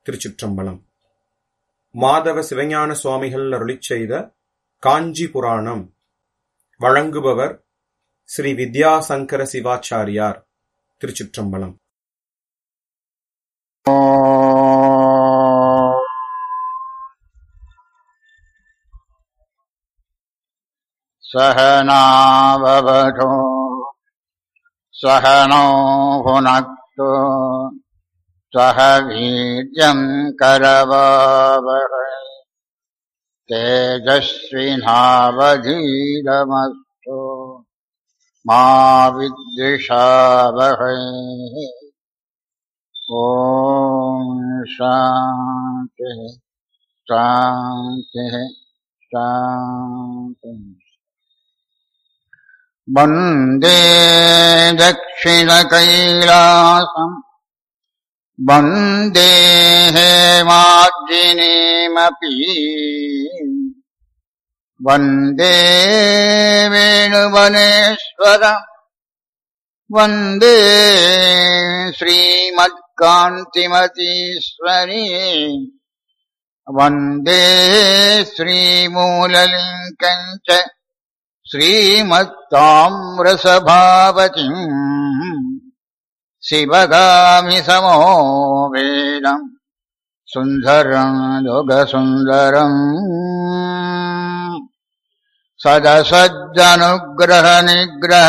திருச்சிற்றம்பலம் மாதவ சிவஞான சுவாமிகள் அருளிச் செய்த காஞ்சி புராணம் வழங்குபவர் ஸ்ரீ வித்யாசங்கர சிவாச்சாரியார் திருச்சிற்றம்பலம் सहनाववधो सहनो भुनक्तु सह वीर्यम् करवावहै तेजस्विनावधीरमस्तु मा विद्विषावहै ॐ शान्तिः शान्तिः शान्तिः वन्दे दक्षिणकैलासम् वन्दे हेमार्जिनीमपि वन्दे वेणुवनेश्वरम् वन्दे श्रीमत्कान्तिमतीश्वरी वन्दे श्रीमूललिङ्कम् च श्रीमत्ताम्रसभावतिम् शिवगामि समो वेदम् सुन्दरम् योगसुन्दरम् सदसज्जनुग्रहनिग्रह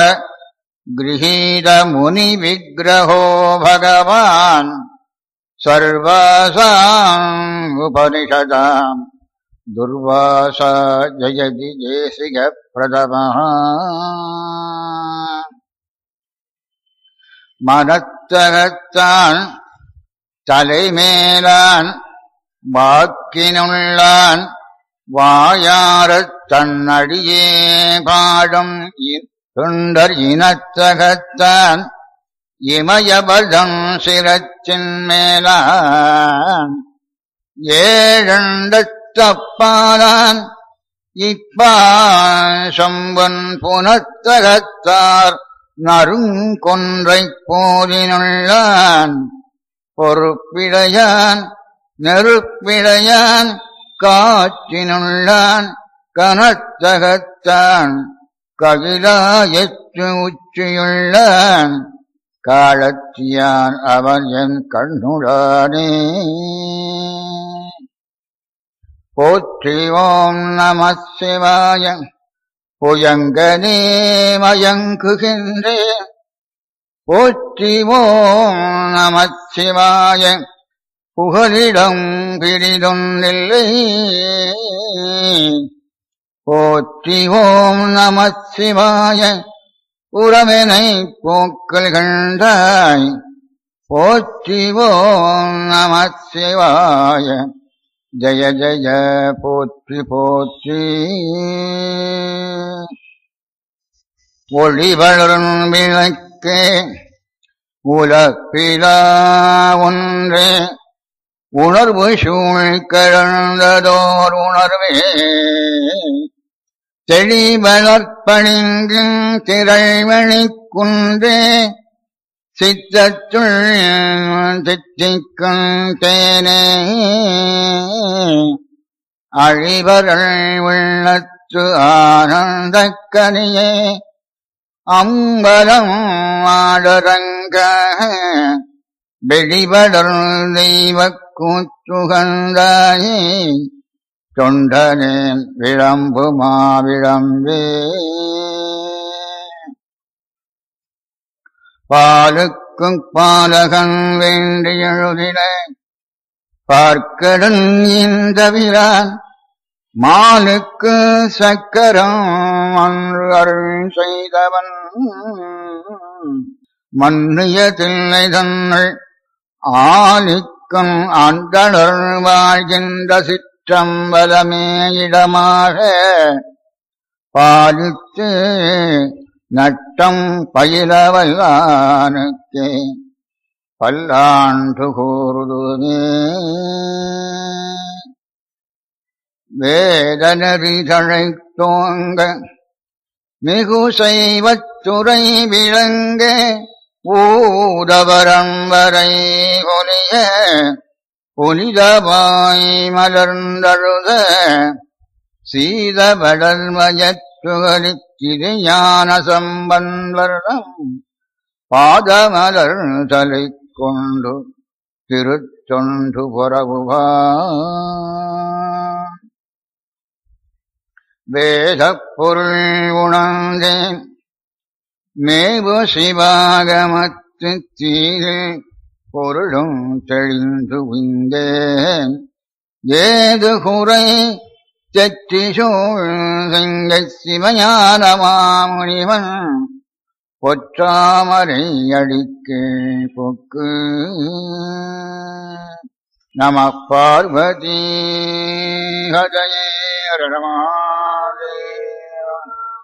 गृहीतमुनिविग्रहो भगवान् सर्वासाम् उपनिषदाम् दुर्वासा जयति देशिकप्रथमः மனத்தகத்தான் தலைமேலான் வாக்கினுள்ளான் வாயாரத் தன்னடியே பாடும் தொண்டர் இனத்தகத்தான் இமயபதம் சிரச்சின் மேலான் ஏழண்டத்தப்பாலான் இப்பாசம்பன் புனத்தகத்தார் நறுங்கொன்றைப் போதினுள்ளான் பொறுப்பிடையான் நெருப்பிடையான் காற்றினுள்ளான் கனத்தகத்தான் ககிலாயற்று உச்சியுள்ளான் காலத்தியான் அவன் என் கண்ணுடானே போற்றி ஓம் நம சிவாய புயங்கனே மயங்குகின்றேன் போற்றி ஓம் நம சிவாய புகலிடம் பிரிதொன்றில்லை போற்றி ஓம் நம சிவாய உறவினை போக்கல் கண்டாய் போற்றி ஓம் நம சிவாய ஜய ஜய போற்றி போற்றி ஒளி வளரும் விளக்கே உலப்பிலா ஒன்றே உணர்வு சூழ் கழந்ததோர் உணர்வே தெளிவளர்ப்பணிங்கின் திரைமணி குன்றே சித்தத்துள் தித்திக்கும் தேனே அழிவர்கள் உள்ளத்து ஆனந்தக்கனியே அம்பலம் ஆடரங்க வெளிவடர் தெய்வ கூற்றுகந்தாயே தொண்டனேன் விளம்பு மாவிளம்பே பாலுக்கும் பாலகன் வேண்டி எழுதின பார்க்கடன் இந்த விரான் மாலுக்கு சக்கரம் அன்று அருள் செய்தவன் மன்னிய தில்லை தன்னை ஆலிக்கும் அந்தணர் வாழ்கின்ற சிற்றம்பலமே இடமாக பாலித்து நட்டம் பயிலவல்லானுக்கே பல்லாண்டு கூறுதுமே வேதனறி தழைத்தோங்க மிகு செய்வத்துறை விளங்க ஊதவரம் வரை ஒலிய புனிதமாய் மலர்ந்தழுத சீதபடர்மயற்றுகலித்திரு ஞான சம்பந்தர்ணம் பாதமலர் தலை கொண்டு திருத்தொண்டு புறவுவா வேதப் பொருள் உணர்ந்தேன் மேவு சிவாகமத்து தீரு பொருளும் தெளிந்து விந்தேன் ஏது குறை தெற்றி சூழ் செங்க சிவஞான மாமுனிவன் பொற்றாமரை அடிக்கு பொக்கு நம பார்வதி ஹதயே ரணமாதேவா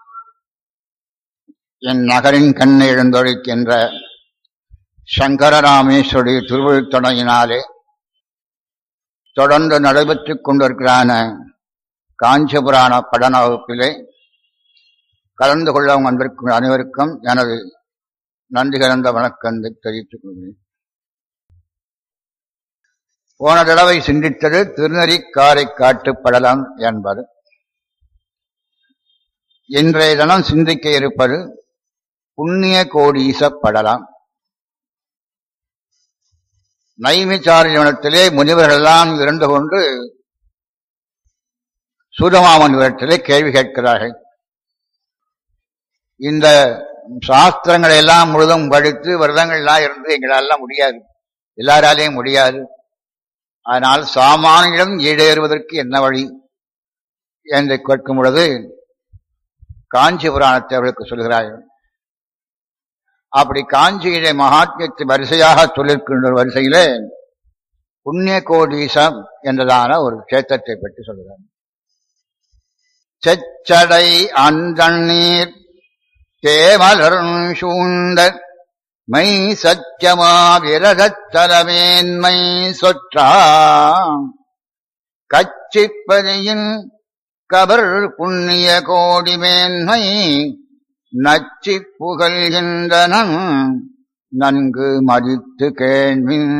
என் நகரின் கண்ணை எழுந்தொழிக்கின்ற சங்கரராமேஸ்வரி திருவிழுத்துணையினாலே தொடர்ந்து நடைபெற்றுக் கொண்டிருக்கிறான காஞ்சிபுராண படன வகுப்பிலே கலந்து கொள்ள வந்திருக்கும் அனைவருக்கும் எனது நன்றி கலந்த வணக்கத்தை தெரிவித்துக் கொள்கிறேன் போன தடவை சிந்தித்தது திருநெறிக்காரை காட்டுப்படலாம் என்பது இன்றைய தினம் சிந்திக்க இருப்பது புண்ணிய கோடீசப்படலாம் நைமிச்சாரியத்திலே முனிவர்களெல்லாம் இருந்து கொண்டு சூதமாமனிவரத்திலே கேள்வி கேட்கிறார்கள் இந்த சாஸ்திரங்களை எல்லாம் முழுதும் படித்து விரதங்கள்லாம் இருந்து எங்களாலாம் முடியாது எல்லாராலையும் முடியாது அதனால் சாமானியிடம் ஈடேறுவதற்கு என்ன வழி என்று கேட்கும் பொழுது காஞ்சி புராணத்தை அவளுக்கு சொல்கிறார்கள் அப்படி காஞ்சியிலே மகாத்மியத்தை வரிசையாக சொல்லிருக்கின்ற வரிசையிலே புண்ணிய கோடீசம் என்றதான ஒரு கஷேத்திரத்தை பற்றி சொல்கிறார் செச்சடை அந்தண்ணீர் தேமலர் சூழ்ந்த மை சத்தியமா விரதத்தரமேன்மை சொற்றா கச்சிப்பதியின் கபர் புண்ணிய கோடி மேன்மை நச்சி புகழ்கின்றனன் நன்கு மதித்து கேள்வின்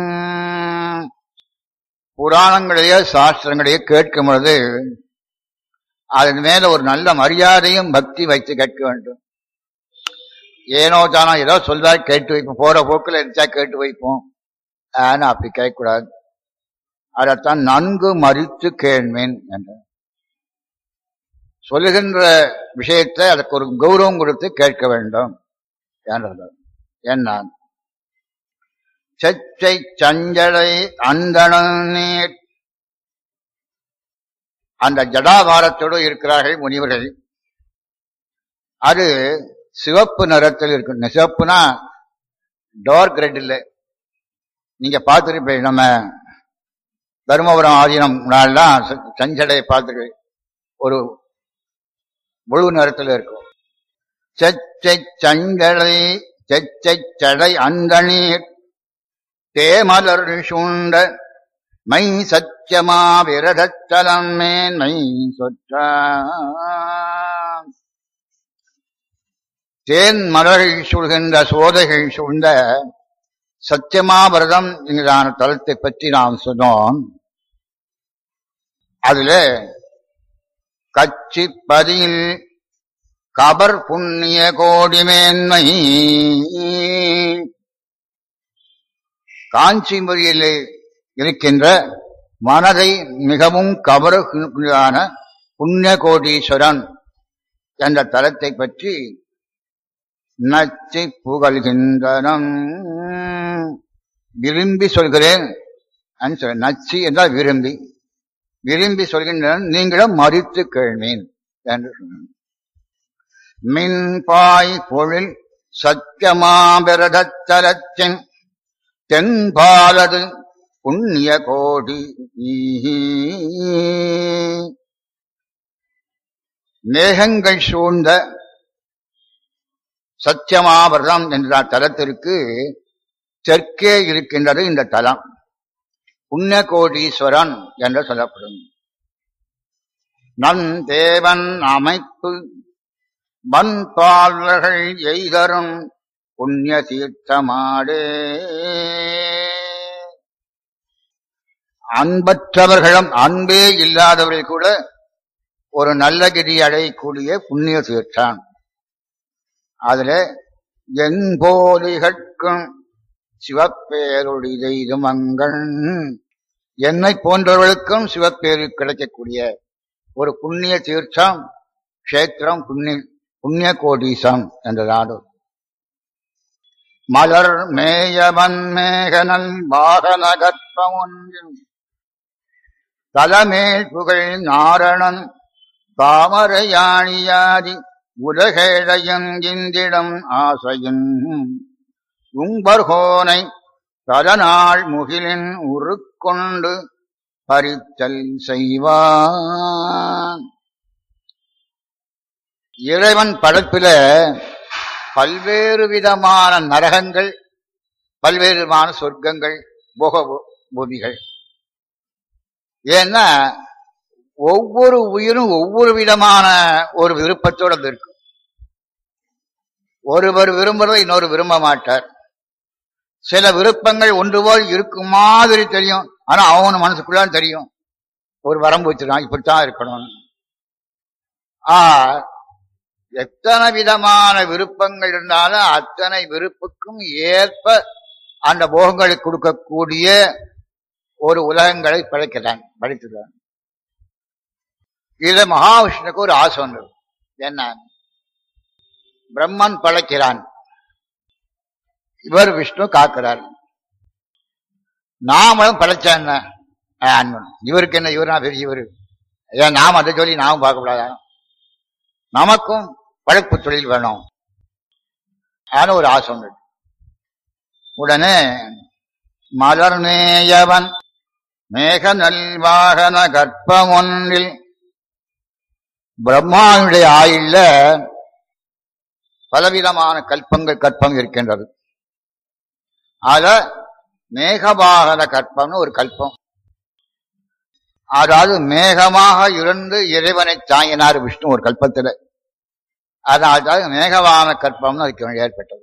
புராணங்களையோ சாஸ்திரங்களையோ கேட்கும் பொழுது அதன் மேல ஒரு நல்ல மரியாதையும் பக்தி வைத்து கேட்க வேண்டும் ஏனோ தானோ ஏதோ சொல்றா கேட்டு வைப்போம் போற போக்குல இருந்துச்சா கேட்டு வைப்போம் ஆனா அப்படி கேட்கக்கூடாது அதைத்தான் நன்கு மறித்து கேள்வேன் என்ற சொல்லுகின்ற விஷயத்தை அதுக்கு ஒரு கௌரவம் கொடுத்து கேட்க வேண்டும் என்றது என்ன செச்சை சஞ்சலை அந்தணநீர் அந்த ஜடாபாரத்தோடு இருக்கிறார்கள் முனிவர்கள் அது சிவப்பு நிறத்தில் இருக்கு சிவப்புனா டார்க் ரெட் இல்லை நீங்க பார்த்துருப்பீங்க நம்ம தருமபுரம் ஆதீனம் நாள்லாம் சஞ்சடையை பார்த்துருக்கீங்க ஒரு முழு நிறத்தில் இருக்கும் செச்சை சஞ்சடை செச்சை சடை அந்தணீர் தேமலர் சூண்ட மை சத்தியமா விரதத்தலம் மேன்மை சொற்ற தேன் மலர்கள் சூழ்கின்ற சோதைகள் சூழ்ந்த சத்தியமாவிரதம் என்கிறான தலத்தை பற்றி நாம் சொன்னோம் அதுல கச்சி பதியில் கபர் புண்ணிய கோடி மேன்மை காஞ்சிபுரியிலே இருக்கின்ற மனதை மிகவும் கவருகின்றான புண்ணிய கோடீஸ்வரன் என்ற தலத்தை பற்றி நச்சி புகழ்கின்றனம் விரும்பி சொல்கிறேன் நச்சி என்றால் விரும்பி விரும்பி சொல்கின்றன நீங்களும் மறித்து கேள்வீன் என்று சொன்னான் மின்பாய் பொழில் சத்தியமாபிரதத்தலத்தின் தென்பாலது புண்ணிய கோடி மேகங்கள் சூழ்ந்த சத்தியமாபரணம் என்ற தலத்திற்கு தெற்கே இருக்கின்றது இந்த தலம் புண்ணியகோடீஸ்வரன் என்று சொல்லப்படும் நன் தேவன் அமைப்பு வன்பாளர்கள் எய்தரும் புண்ணிய தீர்த்தமாடே அன்பற்றவர்களும் அன்பே இல்லாதவர்கள் கூட ஒரு நல்ல கதி அடையக்கூடிய புண்ணிய தீர்த்தான் அதுல என் போலிகட்கும் சிவப்பேருடைய தெய்வமங்கள் என்னை போன்றவர்களுக்கும் சிவப்பேரு கிடைக்கக்கூடிய ஒரு புண்ணிய தீர்த்தம் கஷேத்திரம் புண்ணிய புண்ணிய கோடீசம் என்ற நாடு மலர் மேயவன் மேகனல் வாகன கற்பம் ஒன்றில் தலமேல் புகழ் நாரணன் தாமரையாணியாதி உலகேழையும் இந்திடம் ஆசையின் உம்பர்கோனை பலநாள் முகிலின் உருக்கொண்டு பறித்தல் செய்வான் இறைவன் படைப்பில பல்வேறு விதமான நரகங்கள் பல்வேறு விதமான சொர்க்கங்கள் போக பூமிகள் ஏன்னா ஒவ்வொரு உயிரும் ஒவ்வொரு விதமான ஒரு விருப்பத்தோட இருக்கும் ஒருவர் விரும்புறதை இன்னொரு விரும்ப மாட்டார் சில விருப்பங்கள் ஒன்று போல் இருக்கும் மாதிரி தெரியும் ஆனா அவன் மனசுக்குள்ள தெரியும் ஒரு வரம்பு வச்சிருக்கான் இப்படித்தான் இருக்கணும் ஆ எத்தனை விதமான விருப்பங்கள் இருந்தாலும் அத்தனை விருப்புக்கும் ஏற்ப அந்த போகங்களை கொடுக்கக்கூடிய ஒரு உலகங்களை படைக்கிறான் படைத்துள்ளான் இதுல மகாவிஷ்ணுக்கு ஒரு ஆசை ஒன்று என்ன பிரம்மன் படைக்கிறான் இவர் விஷ்ணு காக்கிறார் நாமளும் படைச்சா என்ன அன்பன் இவருக்கு என்ன இவர்னா பெரிய இவரு ஏன் நாம் அதை சொல்லி நாமும் பார்க்கக்கூடாதா நமக்கும் பழப்பு தொழில் வேணும் ஆன ஒரு ஆசை ஒன்று உடனே மலர் மேயவன் மேக நல்வாகன கற்பம் ஒன்றில் பிரம்மாவுடைய ஆயுள்ல பலவிதமான கல்பங்கள் கற்பம் இருக்கின்றது அத மேகவாகன கற்பம்னு ஒரு கல்பம் அதாவது மேகமாக இருந்து இறைவனை தாங்கினார் விஷ்ணு ஒரு கல்பத்துல அதனால்தான் மேகவான கற்பம்னு அதுக்கு ஏற்பட்டது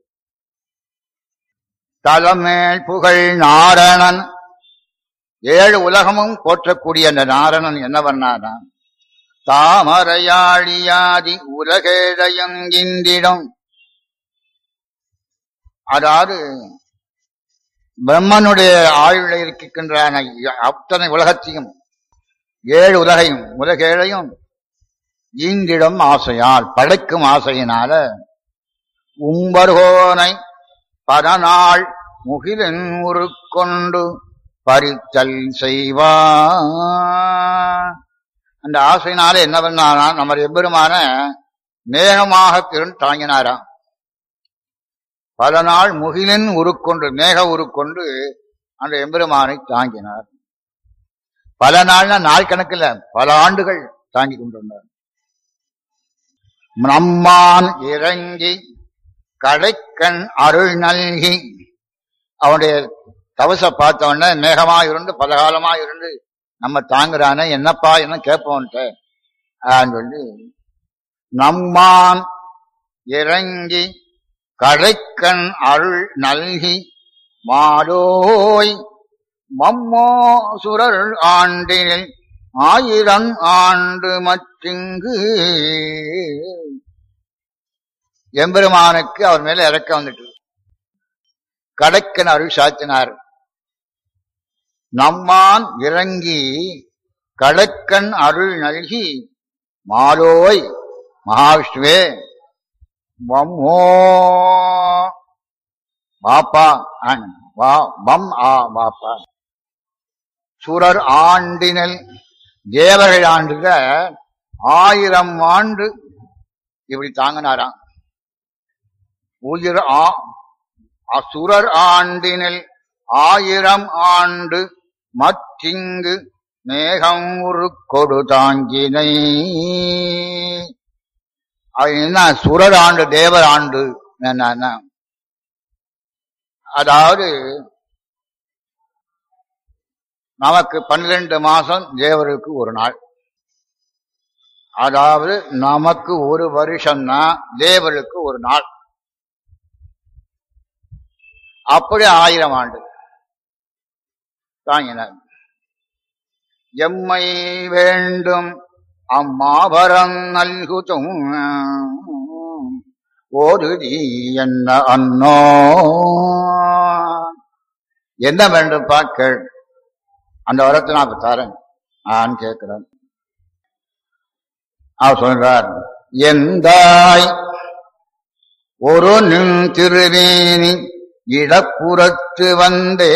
தலமேல் புகழ் நாரணன் ஏழு உலகமும் போற்றக்கூடிய அந்த நாரணன் என்ன பண்ணானா தாமரையாழியாதி உலகேழையும் இந்திடம் அதாவது பிரம்மனுடைய ஆயுள இருக்கின்ற அத்தனை உலகத்தையும் ஏழு உலகையும் உலகேழையும் ஈங்கிடம் ஆசையால் படைக்கும் ஆசையினால உம்பர்கோனை பரநாள் முகிலின் உருக்கொண்டு பறித்தல் செய்வான் அந்த ஆசையினால என்ன பண்ணாரா நம்ம எம்பெருமான மேகமாக திறன் தாங்கினாராம் பல நாள் முகிலின் உருக்கொண்டு மேக உருக்கொண்டு அந்த எம்பெருமானை தாங்கினார் பல நாள்னா நாள் கணக்கில் பல ஆண்டுகள் தாங்கி கொண்டிருந்தார் நம்மான் இறங்கி கடைக்கண் அருள் நல்கி அவனுடைய தவச பார்த்த உடனே மேகமா இருந்து பல காலமா இருந்து நம்ம தாங்குறானே என்னப்பா என்ன கேட்போன்ட்ட சொல்லி நம்மான் இறங்கி கடைக்கண் அருள் நல்கி மாடோய் மம்மோ சுரர் ஆண்டினில் ஆயிரம் ஆண்டு மற்றிங்கு எம்பெருமானுக்கு அவர் மேல இறக்க வந்துட்டு கடைக்கன் அருள் சாத்தினார் நம்மான் இறங்கி கடற்கண் அருள் நல்கி மாலோய் மகாவிஷ்ணுவே வம்மோ வாப்பா வா வம் ஆ வாப்பா சுரர் ஆண்டினல் தேவர்கள் ஆண்டுல ஆயிரம் ஆண்டு இப்படி தாங்கினாராம் உயிர் ஆ அசுரர் ஆண்டினில் ஆயிரம் ஆண்டு மற்றிங்கு மேகம் ஒரு கொடு தாங்கினை என்ன சுரர் ஆண்டு தேவர் ஆண்டு என்ன அதாவது நமக்கு பன்னிரண்டு மாசம் தேவருக்கு ஒரு நாள் அதாவது நமக்கு ஒரு வருஷம்னா தேவருக்கு ஒரு நாள் அப்படி ஆயிரம் ஆண்டு தாங்கினார் எம்மை வேண்டும் அம்மாபரம் நல்குதும் ஒரு நீ என்ன அன்னோ என்ன வேண்டும் பாக்கள் அந்த வரத்தை நான் இப்ப தரேன் நான் கேட்கிறேன் அவர் சொல்றார் எந்தாய் ஒரு நின் திருவேணி இடப்புறத்து வந்தே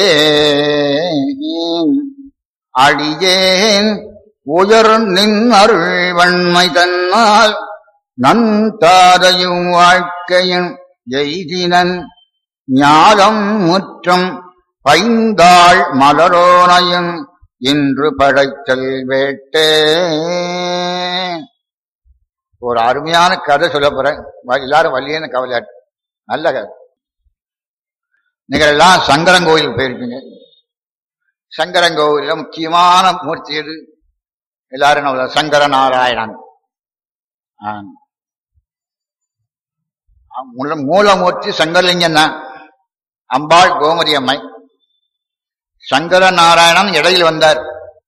அடியேன் உயர் நின் அருள் வன்மை தன்னால் நன்தாரையும் வாழ்க்கையின் எய்தினன் ஞானம் முற்றம் பைந்தாள் மலரோனையும் இன்று படைத்தல் வேட்டே ஒரு அருமையான கதை சொல்ல போறேன் வ- எல்லாரும் வள்ளியன்னு கவலை நல்ல கதை நீங்கள் எல்லாம் சங்கரங்கோயில் போயிருப்பீங்க சங்கரங்கோயில முக்கியமான மூர்த்தி எது எல்லாரும் நம்ம சங்கர நாராயணன் ஆ. மூல- மூலமூர்த்தி சங்கரலிங்கம் தான் அம்பாள் கோமதி அம்மை சங்கர நாராயணன் இடையில் வந்தார்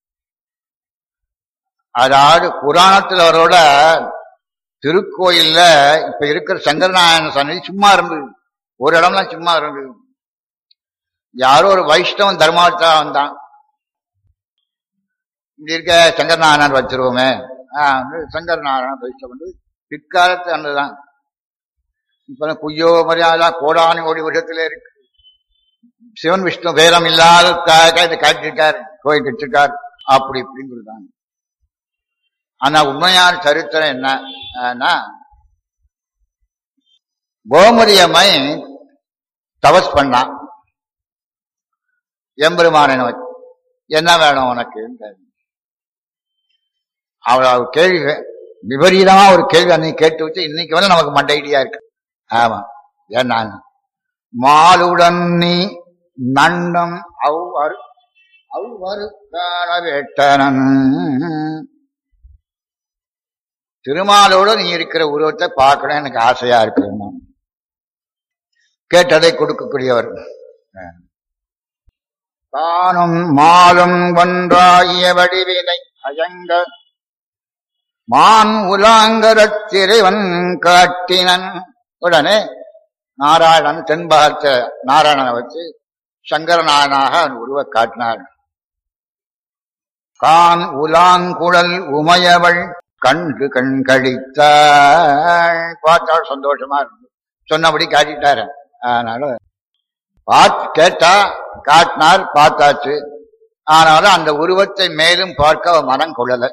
அதாவது புராணத்தில் அவரோட திருக்கோயில்ல இப்ப இருக்கிற சங்கரநாராயண சன்னதி சும்மா இருந்தது ஒரு இடம்லாம் சும்மா இருந்தது யாரோ ஒரு வைஷ்ணவன் தர்மார்த்தா வந்தான் இப்படி இருக்க சங்கரநாராயணன் வச்சிருவோமே ஆஹ் வந்து சங்கரநாராயணன் வைஷ்ணவன் வந்து பிற்காலத்து அன்றுதான் இப்ப குய்யோ மரியாதை கோடானி கோடி வருஷத்துல இருக்கு சிவன் விஷ்ணு பேரம் இல்லாத இதை காட்டிருக்கார் கோயில் கட்டிருக்கார் அப்படி இப்படின்னு சொல்றாங்க ஆனா உண்மையான சரித்திரம் என்ன ஆனா, கோமதி அம்மை தபஸ் பண்ணான் எம்பெருமானை நோக்கி என்ன வேணும் உனக்கு அவள் அவள் கேள்வி விபரீதமா ஒரு கேள்வி அன்னைக்கு கேட்டு வச்சு இன்னைக்கு வந்து நமக்கு மண்ட ஐடியா இருக்கு ஆமா ஏன்னா மாலுடன் நீ நண்டம் அவ்வாறு அவ்வாறு காண வேட்டனன் திருமாலோட நீ இருக்கிற உருவத்தை பார்க்கணும் எனக்கு ஆசையா இருக்கு கேட்டதை கொடுக்கக்கூடியவர் தானும் மாலும் ஒன்றாகிய வடிவினை அயங்க மான் உலாங்கரச் சிறைவன் காட்டினன் உடனே நாராயணன் தென்பாகத்த நாராயணனை வச்சு சங்கரநாயனாக உருவ காட்டினார் கான் உலாங்குழல் உமையவள் கண்டு கண் கழித்தாள் பார்த்தாள் சந்தோஷமா இருந்து சொன்னபடி காட்டிட்டாரு அதனால பார்த்து கேட்டா காட்டினார் பார்த்தாச்சு ஆனாலும் அந்த உருவத்தை மேலும் பார்க்க அவ மனம் கொள்ளல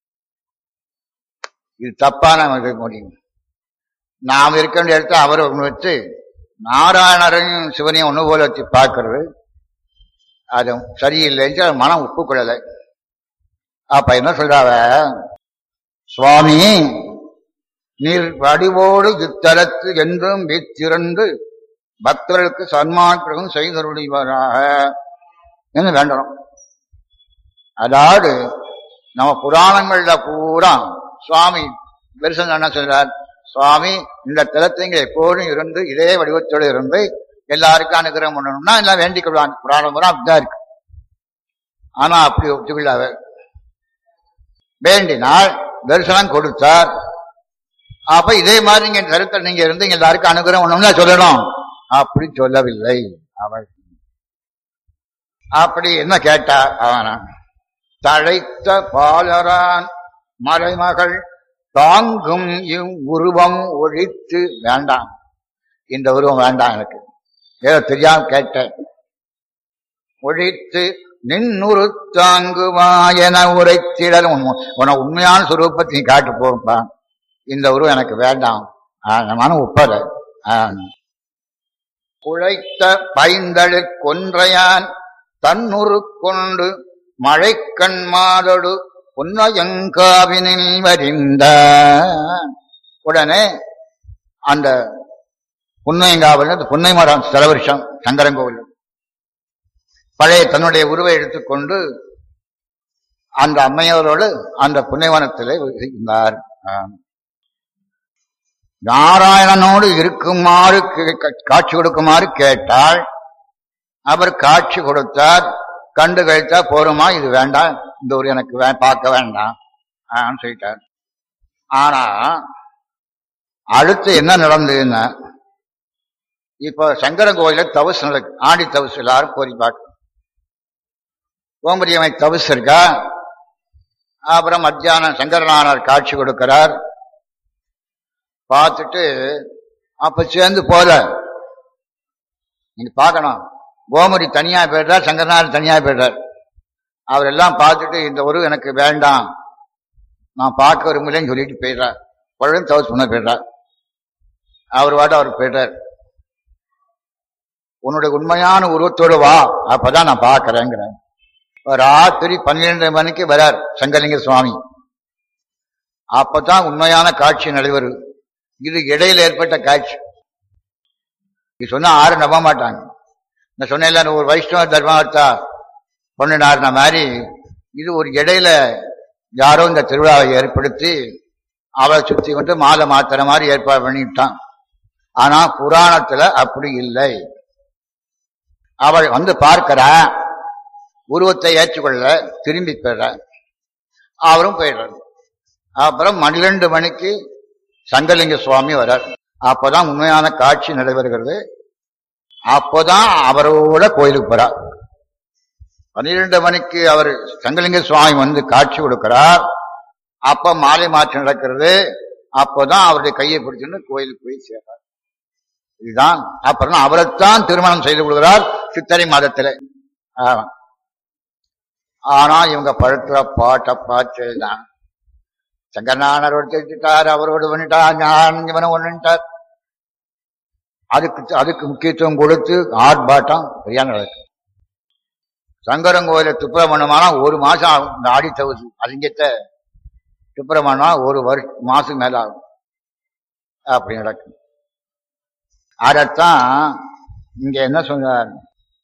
இது தப்பான நமக்கு முடியும் நாம் இருக்க வேண்டிய இடத்துல அவரை ஒண்ணு வச்சு நாராயணரையும் சிவனையும் ஒண்ணு போல வச்சு பார்க்கறது அது சரியில்லைன்னு அவ மனம் ஒப்புக்கொள்ளலை அப்ப என்ன சொல்றாவ சுவாமி நீர் வடிவோடு இத்தலத்து என்றும் வித்திரண்டு பக்தர்களுக்கு சன்மார்க்கம் செய்தருடையவராக என்று வேண்டணும் அதாவது நம்ம புராணங்கள்ல பூரா சுவாமி தரிசனம் என்ன சொல்றார் சுவாமி இந்த தலத்திங்க எப்போதும் இருந்து இதே வடிவத்தோடு இருந்து எல்லாருக்கும் அனுகிரகம் பண்ணணும்னா எல்லாம் வேண்டிக் கொள்வாங்க புராணம் பூரா அப்படிதான் இருக்கு ஆனா அப்படி ஒத்துக்கொள்ளாத வேண்டினால் தரிசனம் கொடுத்தார் அப்ப இதே மாதிரி நீங்க தருத்தல் நீங்க இருந்து இங்க எல்லாருக்கும் அனுகிரகம் பண்ணணும்னு சொல்லணும் அப்படி சொல்லவில்லை அவள் அப்படி என்ன கேட்டா அவனா தழைத்த பாலரான் மறைமகள் தாங்கும் இவ் உருவம் ஒழித்து வேண்டாம் இந்த உருவம் வேண்டாம் எனக்கு ஏதோ தெரியாம கேட்டேன் ஒழித்து நின்னுரு தாங்குவா என உரைத்திடல் உன உண்மையான சுரூபத்தை நீ காட்டு போப்பா இந்த உருவம் எனக்கு வேண்டாம் மனம் ஒப்பத குழைத்த பைந்தளிர் கொன்றையான் தன்னுரு கொண்டு மழைக்கண் மாதொடு புன்னயங்காவினில் வரிந்த உடனே அந்த புன்னையங்காவில் அந்த புன்னை மரம் சில வருஷம் சங்கரங்கோவில் பழைய தன்னுடைய உருவை எடுத்துக்கொண்டு அந்த அம்மையோரோடு அந்த புன்னைவனத்திலே இருந்தார் நாராயணனோடு இருக்குமாறு காட்சி கொடுக்குமாறு கேட்டால் அவர் காட்சி கொடுத்தார் கண்டு கழித்தா போருமா இது வேண்டாம் இந்த ஊர் எனக்கு வே பார்க்க வேண்டாம் ஆன்னு சொல்லிட்டார் ஆனா அடுத்து என்ன நடந்ததுன்னா இப்போ சங்கர கோயில தவசு நடக்கு ஆடி தவசு எல்லாரும் போய் பார்க்க ஓம்பரியமை தவசு இருக்கா அப்புறம் மத்தியானம் சங்கரநாதர் காட்சி கொடுக்கிறார் பார்த்துட்டு அப்ப சேர்ந்து போல நீங்க பார்க்கணும் கோமரி தனியா போயிடுறார் சங்கரநாதர் தனியா போயிடுறார் அவர் எல்லாம் பார்த்துட்டு இந்த ஒரு எனக்கு வேண்டாம் நான் பார்க்க விரும்பலன்னு சொல்லிட்டு போயிடுறார் உடனே தவசு பண்ண போயிடுறார் அவர் வாட்ட அவர் போயிட்டார் உன்னுடைய உண்மையான உருவத்தோடு வா அப்பதான் நான் பார்க்கறேங்கிறேன் ராத்திரி பன்னிரண்டு மணிக்கு வரார் சங்கலிங்க சுவாமி அப்பதான் உண்மையான காட்சி நடைபெறும் இது இடையில ஏற்பட்ட காட்சி இது சொன்னா யாரும் நம்ப மாட்டாங்க நான் சொன்னேன் ஒரு வைஷ்ணவ தர்மார்த்தா பொண்ணுனாருன மாதிரி இது ஒரு இடையில யாரோ இந்த திருவிழாவை ஏற்படுத்தி அவளை சுத்தி கொண்டு மாலை மாத்துற மாதிரி ஏற்பாடு பண்ணிட்டான் ஆனா புராணத்துல அப்படி இல்லை அவள் வந்து பார்க்கிறா உருவத்தை ஏற்றுக்கொள்ள திரும்பி போயிடுற அவரும் போயிடுறார் அப்புறம் பன்னிரெண்டு மணிக்கு சங்கலிங்க சுவாமி வர்றார் அப்பதான் உண்மையான காட்சி நடைபெறுகிறது அப்போதான் அவரோட கோயிலுக்கு போறார் பன்னிரெண்டு மணிக்கு அவர் சங்கலிங்க சுவாமி வந்து காட்சி கொடுக்கிறார் அப்ப மாலை மாற்றம் நடக்கிறது அப்போதான் அவருடைய கையை பிடிச்சுன்னு கோயிலுக்கு போய் சேர்றார் இதுதான் அப்புறம் அவரைத்தான் திருமணம் செய்து கொள்கிறார் சித்திரை மாதத்துல ஆமா. ஆனா இவங்க படுத்துற பாட்டை பார்த்துதான் சங்கரநாதர் ஒருத்தார் அவரோடு பண்ணிட்டார் ஞான இவனை ஒண்ணுட்டார் அதுக்கு அதுக்கு முக்கியத்துவம் கொடுத்து ஆர்ப்பாட்டம் சரியா நடக்கும் சங்கரங்கோயில துப்புரமணமானா ஒரு மாசம் ஆகும் இந்த ஆடி தகுதி அலிங்கத்தை துப்புரமணமா ஒரு வருஷ மாசம் மேல ஆகும் அப்படி நடக்கும் அதைத்தான் இங்க என்ன சொன்னார்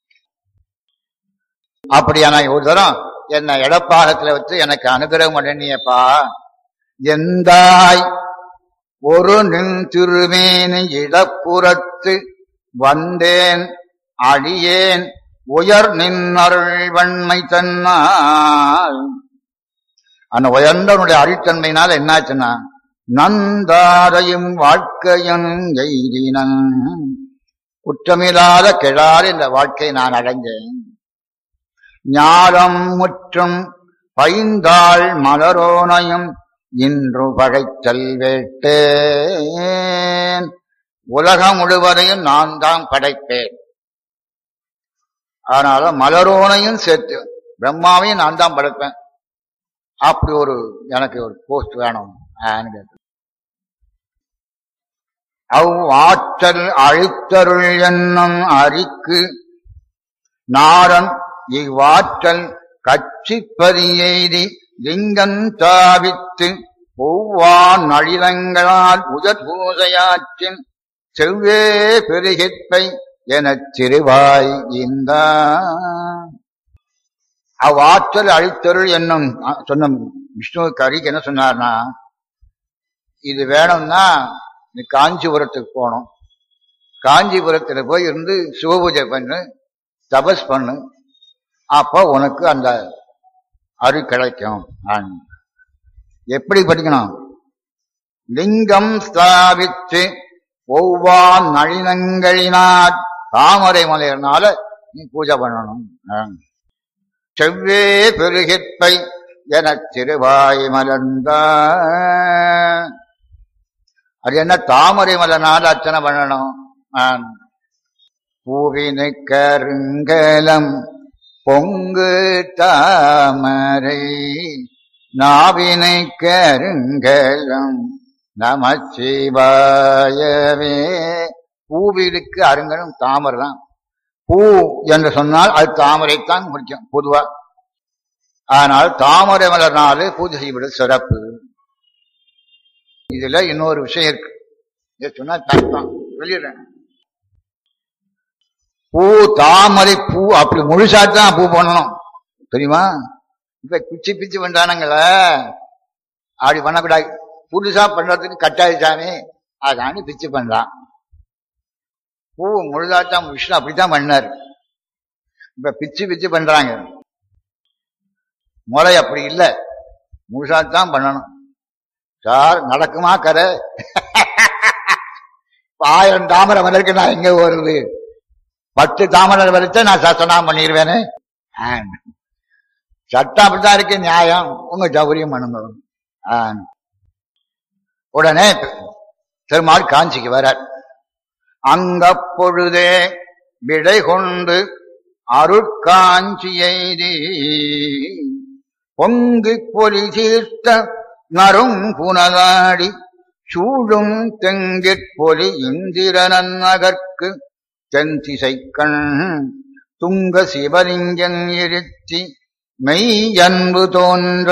அப்படியான ஒரு தரம் என்ன இடப்பாகத்துல வச்சு எனக்கு அனுகிரகம் பண்ணியப்பா எந்தாய் ஒரு நின் திருமேனி இடப்புறத்து வந்தேன் அடியேன் உயர் நின்னருள் வன்மை தன்னால் அந்த உயர்ந்தவனுடைய அரித்தன்மையினால என்னாச்சுன்னா நந்தாரையும் வாழ்க்கையன் எய்தினன் குற்றமில்லாத கெழாறு இந்த வாழ்க்கையை நான் அடைஞ்சேன் ஞானம் முற்றும் பைந்தாள் மலரோனையும் இன்று பகைத்தல் வேட்டேன் உலகம் முழுவதையும் நான் தான் படைப்பேன் அதனால மலரோனையும் சேர்த்து பிரம்மாவையும் நான் தான் படைப்பேன் அப்படி ஒரு எனக்கு ஒரு போஸ்ட் வேணும் ஆன்னு கேட்டேன். அவ் ஆற்றல் அழித்தருள் என்னும் அரிக்கு நாரன் இவ்வாற்றல் கட்சிப்பதியெய்தி லிங்கன் தாவித்து ஒவ்வான் நழிலங்களால் உதற் பூசையாற்றின் செவ்வே பெருகிற்பை எனச் சிறுவாய் இந்த அவ்வாற்றல் அழித்தருள் என்னும் அஹ், சொன்ன விஷ்ணுவுக்கு அரிக்கு என்ன சொன்னார்னா இது வேணும்னா நீ காஞ்சிபுரத்துக்கு போகணும் காஞ்சிபுரத்துல போய் இருந்து சிவபூஜை பண்ணு தபஸ் பண்ணு அப்போ உனக்கு அந்த அரு கிடைக்கும் ஆன். எப்படி படிக்கணும் லிங்கம் ஸ்தாபித்து ஒவ்வொரு நளினங்களினால் தாமரை மலையினால நீ பூஜை பண்ணணும் ஆன். செவ்வே பெருகிற்பை எனச் சிறுவாய் மலர்ந்த அது என்ன தாமரை மலர்னால அர்ச்சனை பண்ணணும் ஆன். பூவினை கருங்கலம் பொங்கு தாமரை நாவினை கருங்கலம் நமச்சிவாயவே பூவிலுக்கு அருங்கலும் தாமரை தான் பூ என்று சொன்னால் அது தாமரைத்தான் முடிக்கும் பொதுவா ஆனால் தாமரை மலர்னாலே பூஜை செய்வது சிறப்பு இதுல இன்னொரு விஷயம் இருக்கு இதை சொன்னா தப்பான் சொல்லிடுறேன் பூ தாமரை பூ அப்படி முழுசாத்தான் பூ பண்ணணும் தெரியுமா இப்ப பிச்சு பிச்சு பண்றானுங்கள அப்படி பண்ணக்கூடாது புதுசா பண்றதுக்கு கட்டாயிச்சானே அதானு பிச்சு பண்றான் பூ முழுதாத்தான் விஷ்ணு அப்படித்தான் பண்ணாரு இப்ப பிச்சு பிச்சு பண்றாங்க முறை அப்படி இல்லை முழுசாத்தான் பண்ணணும் சார் நடக்குமா கரை ஆயிரம் தாமரை மலருக்கு நான் எங்க வருது பத்து தாமரை வரைச்சா நான் சத்தனா பண்ணிடுவேனே ஆ. சட்டம் அப்படித்தான் இருக்கு நியாயம் உங்க சௌகரியம் பண்ணுங்க ஆ. உடனே பெருமாள் காஞ்சிக்கு வரார் அங்க பொழுதே விடை கொண்டு அருட்காஞ்சி எய்தி பொங்கு பொலி தீர்த்த நரும் புனலாடி சூழும் தெங்கிற் பொலி இந்திரனன் நகர்க்கு தென்திசைக்கண் துங்க சிவலிங்கன் இருத்தி மெய் அன்பு தோன்ற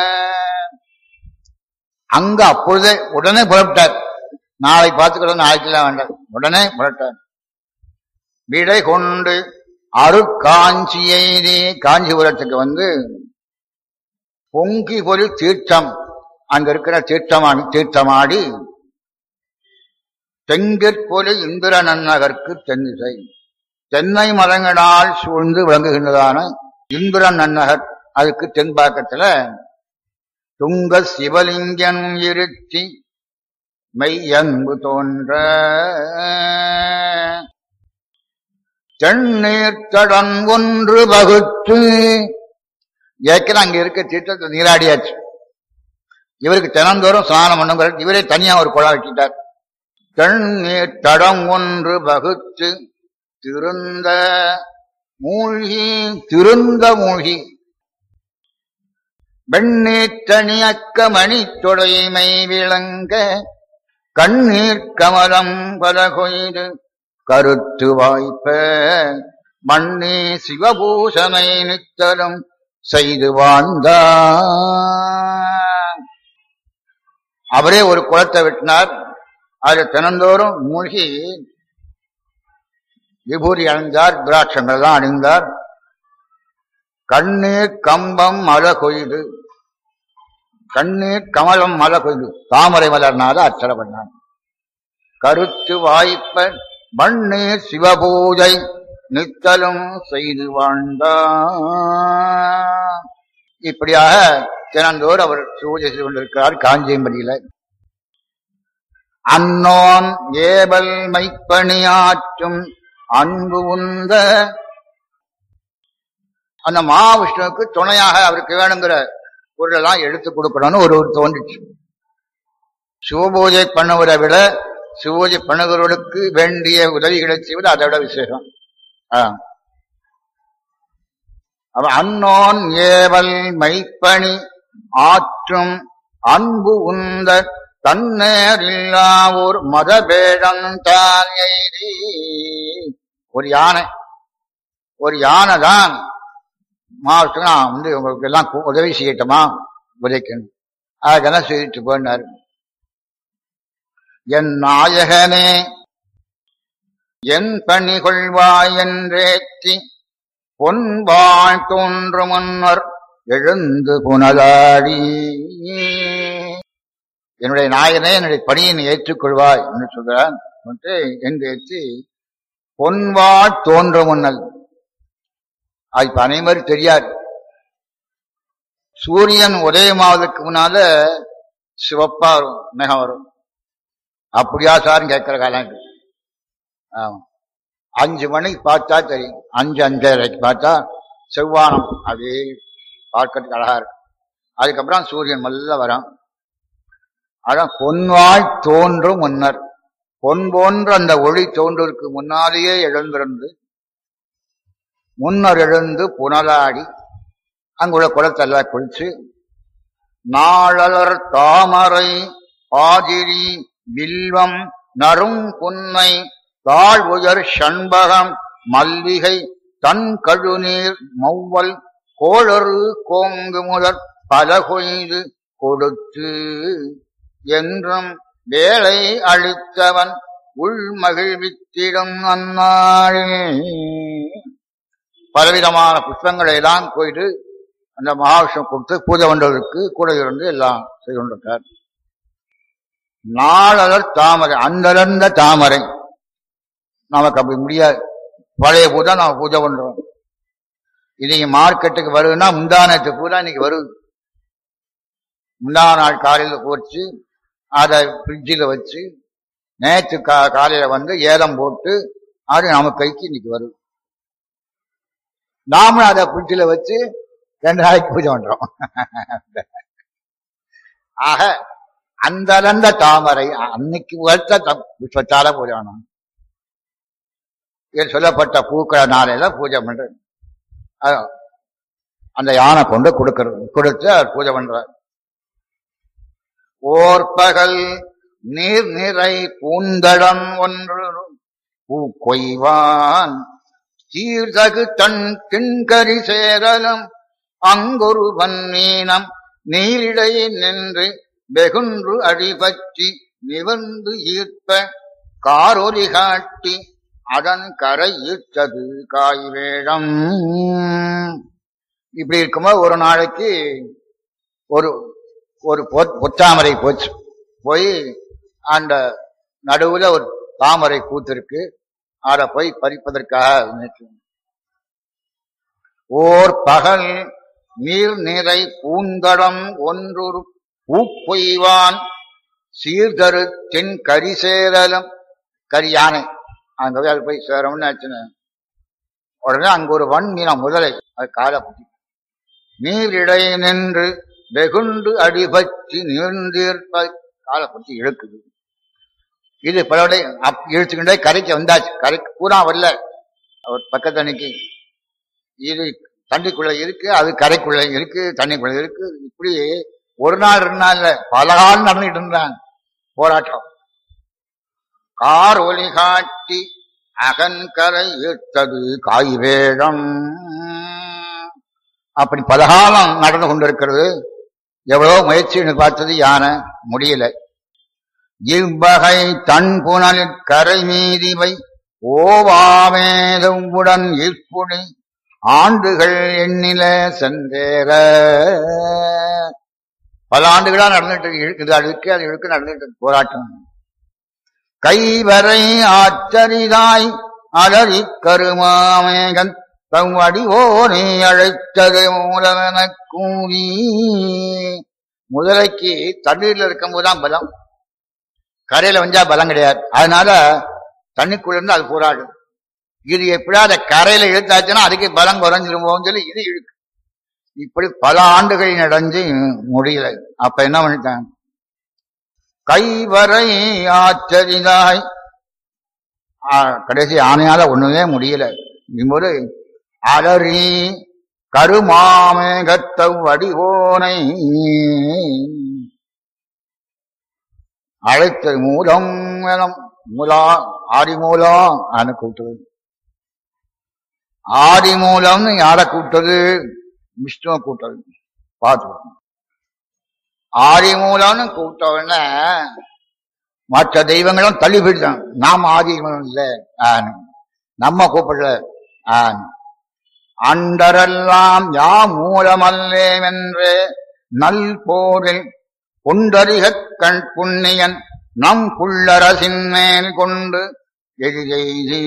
அங்க அப்பொழுதே உடனே புறப்பட்டார் நாளை பார்த்துக்கிறோம் நாளைக்கெல்லாம் வேண்டாம் உடனே புறப்பட்டார் விடை கொண்டு அருட்காஞ்சி எய்தி காஞ்சிபுரத்துக்கு வந்து பொங்கி பொறி தீர்த்தம் அங்க இருக்கிற தீர்த்தமாடி தீர்த்தமாடி தெங்கிற்பொலி இந்திர நன்னகர்க்கு தென்னிசை தென்னை மரங்களால் சூழ்ந்து விளங்குகின்றதான இந்திரன் நன்னகர் அதுக்கு தென்பாக்கத்துல துங்க சிவலிங்கன் இருத்தி மெய்யன்பு தோன்ற தென்னீர்த்தடன் ஒன்று வகுத்து ஏற்கனவே அங்க இருக்க தீர்த்தத்தை நீராடியாச்சு இவருக்கு தினந்தோறும் ஸ்நானம் பண்ணுங்கிற இவரே தனியா ஒரு குழா வச்சுட்டார் தென்னீர் தடம் ஒன்று வகுத்து திருந்த மூழ்கி திருந்த மூழ்கி வெண்ணீர் தனியக்க மணி தொடைமை விளங்க கண்ணீர் கமலம் பல கொய்து கருத்து வாய்ப்ப மண்ணே சிவபூஷனை நித்தலும் செய்து வாழ்ந்தா அவரே ஒரு குளத்தை வெட்டினார் அது தினந்தோறும் மூழ்கி விபூதி அணிந்தார் திராட்சங்கள் தான் அணிந்தார் கண்ணீர் கம்பம் மலை கொய்து கண்ணீர் கமலம் மலை கொய்து தாமரை மலர்னால அச்சர பண்ணார் கருத்து வாய்ப்ப மண்ணீர் சிவபூஜை நித்தலும் செய்து வாழ்ந்தா இப்படியாக தினந்தோறு அவர் பூஜை செய்து கொண்டிருக்கிறார் காஞ்சியம்பதியில அன்னோன் ஏபல் மைப்பணியாற்றும் அன்பு உந்த அந்த மகாவிஷ்ணுவுக்கு துணையாக அவருக்கு வேணுங்கிற பொருளெல்லாம் எடுத்து கொடுக்கணும்னு ஒரு ஒரு தோன்றிச்சு சிவபூஜை பண்ணுவதை விட சிவபூஜை பண்ணுகிறவர்களுக்கு வேண்டிய உதவிகளை செய்வது அதை விட விசேஷம் ஆ. அவன் அன்னோன் ஏவல் மைப்பணி ஆற்றும் அன்பு உந்த தன்னேரில்லா ஒரு மதபேடம் தான் எய்தி ஒரு யானை ஒரு யானை தான் மாவட்டம் நான் வந்து உங்களுக்கு எல்லாம் கு- உதவி செய்யட்டுமா உதைக்கணும் அதெல்லாம் செய்துட்டு போனார் என் நாயகனே என் பணி கொள்வாய் என்றேத்தி பொன்பாள் தோன்று முன்னர் எழுந்து புனலாடி என்னுடைய நாயனே என்னுடைய பணியை நீ ஏற்றுக்கொள்வாய் என்று சொல்கிறான் என்று என்றேத்தி பொன்வாள் தோன்ற முன்னல் அது இப்ப அனைவரும் தெரியாது சூரியன் உதயமாவதற்கு முன்னால சிவப்பா வரும் மேகம் வரும் அப்படியா சார்னு கேட்கிற காலம் இது. ஆமா அஞ்சு மணிக்கு பார்த்தா தெரியும் அஞ்சு அஞ்சரைக்கு பார்த்தா செவ்வானம் அப்படியே பார்க்கறதுக்கு அழகா இருக்கும் அதுக்கப்புறம் சூரியன் மெல்ல வரும் அதான் பொன்வாய் தோன்றும் முன்னர் பொன் போன்ற அந்த ஒளி தோன்றுவதற்கு முன்னாலேயே எழுந்திருந்து முன்னர் எழுந்து புனலாடி அங்குள்ள குளத்தெல்லாம் குளிச்சு நாளலர் தாமரை ஆதிரி வில்வம் நரும் புன்னை தாழ் உயர் சண்பகம் மல்லிகை தன் கழுநீர் மௌவல் கோளறு கோங்கு முதற் பல கொய்து கொடுத்து என்றும் வேலை அளித்தவன் உள் மகிழ்வித்திடும் அந்நாளே பலவிதமான புஷ்பங்களை எல்லாம் போயிட்டு அந்த மகாவிஷ்ணு கொடுத்து பூஜை பண்றவருக்கு கூட இருந்து எல்லாம் செய்து கொண்டிருக்கார் நாளலர் தாமரை அந்தளர்ந்த தாமரை நமக்கு அப்படி முடியாது பழைய பூஜை நாம பூஜை பண்றோம் இது மார்க்கெட்டுக்கு வருதுன்னா முந்தானத்து பூரா இன்னைக்கு வருது முந்தா நாள் காலையில் போச்சு அதை ஃப்ரிட்ஜில் வச்சு நேற்று கா காலையில வந்து ஏலம் போட்டு அது நம்ம கைக்கு இன்னைக்கு வருது நாமளும் அதை ஃப்ரிட்ஜில் வச்சு ரெண்டு நாளைக்கு பூஜை பண்றோம் ஆக அந்த அளந்த தாமரை அன்னைக்கு வருத்த புஷ்பத்தால பூஜை பண்ணணும் இதில் சொல்லப்பட்ட பூக்களை நாளையில பூஜை பண்றது அது அந்த யானை கொண்டு கொடுக்கறது கொடுத்து அவர் பூஜை பண்றார் ஓர்பகல் நீர் நிறை பூந்தடம் ஒன்று பூ கொய்வான் சீர்தகு தன் திண்கரி சேரலும் அங்கொரு வன்னீனம் நீரிடையே நின்று வெகுன்று அடிபற்றி நிவர்ந்து ஈர்ப்ப காரொலி காட்டி அதன் கரை ஈர்த்தது காய்வேடம் இப்படி இருக்கும்போது ஒரு நாளைக்கு ஒரு ஒரு பொத்தாமரை போச்சு போய் அந்த நடுவுல ஒரு தாமரை கூத்திருக்கு அதை போய் பறிப்பதற்காக நினைச்சு ஓர் பகல் நீர் நிறை பூந்தடம் ஒன்றொரு பூப்பொய்வான் சீர்தரு தென் கரி சேரலம் கரி யானை அங்க போய் அது போய் சேரம்னு ஆச்சுன்னு உடனே அங்க ஒரு வன் மீனம் முதலை அது காலை பிடி நீரிடை நின்று வெகுண்டு அடிபற்றி நீர்ந்தீர்ப்ப காலை பிடிச்சி இழுக்குது இது பலவடை அப் இழுத்துக்கிட்டே கரைக்கு வந்தாச்சு கரைக்கு பூரா வரல அவர் பக்கத்து அன்னைக்கு இது தண்ணிக்குள்ள இருக்கு அது கரைக்குள்ள இருக்கு தண்ணிக்குள்ள இருக்கு இப்படி ஒரு நாள் ரெண்டு நாள்ல பல காலம் நடந்துட்டு இருந்தாங்க போராட்டம் கார் ஒலி காட்டி அகன்கரை ஈர்த்தது காய் வேடம் அப்படி பலகாலம் நடந்து கொண்டிருக்கிறது எவ்வளவு முயற்சின்னு பார்த்தது யானை முடியல இவ்வகை தன் புனலில் கரை மீதிவை ஓவாமேதுவுடன் ஈர்ப்புடி ஆண்டுகள் எண்ணில சென்றேற பல ஆண்டுகளா நடந்துட்டு இருக்குது அது இருக்கு அது இருக்கு நடந்துட்டு போராட்டம் கைவரை ஆச்சரிதாய் அலறி கருமாமேகன் தம் அடிவோனை அழைத்தது மூலமென கூறி முதலைக்கு தண்ணீர்ல இருக்கும் போதுதான் பலம் கரையில வந்தா பலம் கிடையாது அதனால தண்ணிக்குள்ள இருந்து அது போராடும் இது எப்படியா அதை கரையில இழுத்தாச்சுன்னா அதுக்கு பலம் குறைஞ்சிருமோன்னு சொல்லி இது இழுக்கு இப்படி பல ஆண்டுகள் நடந்து முடியல அப்ப என்ன பண்ணிட்டாங்க கைவரை ஆச்சரிதாய் கடைசி ஆணையால ஒண்ணுமே முடியல இம்முறை அலறி கருமாமேகத்த வடிவோனை அழைத்த மூலம் மேலம் மூலா ஆதி மூலம் ஆன கூப்பிட்டது ஆதி மூலம்னு யார கூப்பிட்டது விஷ்ணுவை கூப்பிட்டது பார்த்து ஆதி மூலம்னு கூப்பிட்ட உடனே மற்ற தெய்வங்களும் தள்ளி போயிட்டான் நாம் ஆதி மூலம் இல்லை நம்ம கூப்பிடல அண்டரெல்லாம் யா மூலமல்லேம் என்று நல் போரில் பொண்டரிக கண் புண்ணியன் நம் புள்ளரசின் மேல் கொண்டு எதிரெய்தி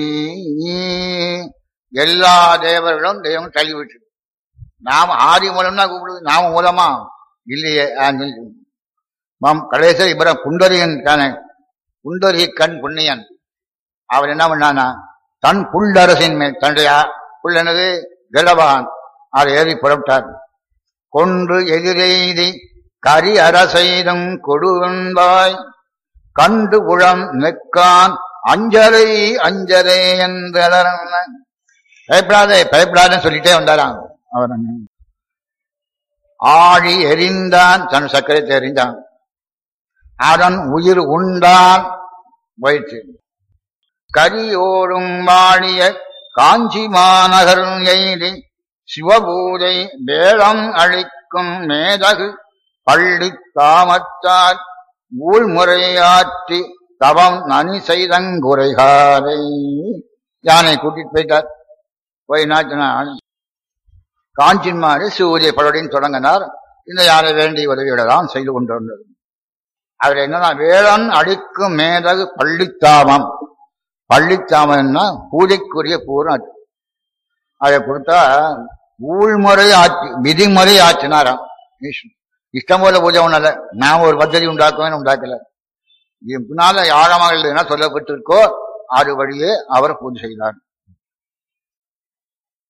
எல்லா தேவர்களும் தெய்வம் தள்ளிவிட்டு நாம் ஆதி மூலம்னா கூப்பிடுது நாம மூலமா இல்லையே மாம் கடைசி இவர புண்டரியன் தானே புண்டரி கண் புண்ணியன் அவர் என்ன பண்ணானா தன் புள்ளரசின் மேல் தன்னுடைய புல் என்னது கெடவான் அதை ஏறி புறப்பட்டார் கொன்று எதிரெய்தி கரி அரசெய்தும் கொடுவந்தாய் கண்டு புழம் நெக்கான் அஞ்சலை அஞ்சலே என்று பயப்படாதே பயப்படாதேன்னு சொல்லிட்டே வந்தாராம் அவர் ஆழி எரிந்தான் தன் சக்கரத்தை எறிந்தான் அதன் உயிர் உண்டான் வயிற்று கரியோடும் வாழிய காஞ்சி மாநகர் எய்தி சிவபூஜை வேளம் அழிக்கும் மேதகு பள்ளி தாமத்தால் ஊழ்முறையாற்றி தவம் நனி செய்தங்குறைகாரை யானை கூட்டிட்டு போயிட்டார் போய் நாட்டினான் காஞ்சின்மாறு சூரிய பலடின்னு தொடங்கினார் இந்த யாரை வேண்டிய உதவியோடலாம் செய்து கொண்டு வந்தது அதுல என்னன்னா வேளன் அடிக்கும் மேதகு பள்ளித்தாமம் பள்ளித்தாமம்னா பூஜைக்குரிய பூரம் அது அதை கொடுத்தா ஊழ்முறை ஆட்சி விதிமுறை ஆற்றினாராம் ஈஸ்வரன். இஷ்டம் போல பூஜை ஒண்ணல நான் ஒரு பദ്ധதி உண்டாக்குவேன் உண்டாக்கல என் பின்னால ஆழமாக என்ன சொல்லப்பட்டிருக்கோ அது வழியே அவர் பூஜை செய்தார்